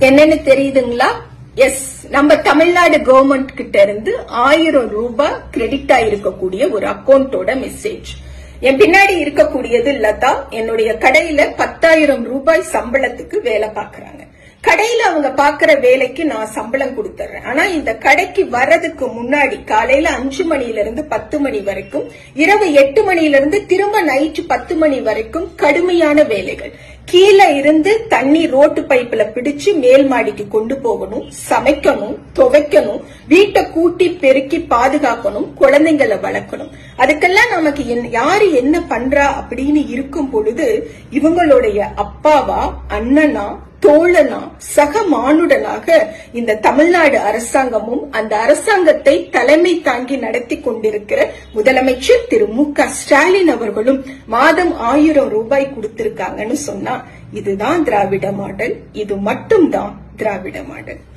என்னன்னு தெரியுதுங்களா எஸ் நம்ம தமிழ்நாடு கவர்மெண்ட் கிட்ட இருந்து ஆயிரம் ரூபாய் கிரெடிட் ஆயிருக்கக்கூடிய ஒரு அக்கௌண்டோட மெசேஜ் என் பின்னாடி இருக்கக்கூடியது லதா என்னுடைய கடையில பத்தாயிரம் ரூபாய் சம்பளத்துக்கு வேலை பாக்குறாங்க கடையில அவங்க பாக்குற வேலைக்கு நான் சம்பளம் கொடுத்துறேன் ஆனா இந்த கடைக்கு வர்றதுக்கு முன்னாடி காலையில அஞ்சு மணில இருந்து பத்து மணி வரைக்கும் இரவு எட்டு மணில இருந்து திரும்ப நைட்டு பத்து மணி வரைக்கும் கடுமையான வேலைகள் கீழே இருந்து தண்ணி ரோட்டு பைப்புல பிடிச்சு மேல் மாடிக்கு கொண்டு போகணும் சமைக்கணும் துவைக்கணும் வீட்டை கூட்டி பெருக்கி பாதுகாக்கணும் குழந்தைங்களை வளர்க்கணும் அதுக்கெல்லாம் நமக்கு என்ன- யாரு என்ன பண்றா அப்படின்னு இருக்கும் பொழுது இவங்களுடைய அப்பாவா அண்ணனா தோழனா சக மானுடனாக இந்த தமிழ்நாடு அரசாங்கமும் அந்த அரசாங்கத்தை தலைமை தாங்கி நடத்தி கொண்டிருக்கிற முதலமைச்சர் திரு மு க ஸ்டாலின் அவர்களும் மாதம் ஆயிரம் ரூபாய் கொடுத்திருக்காங்கன்னு சொன்னா இதுதான் திராவிட மாடல் இது மட்டும்தான் திராவிட மாடல்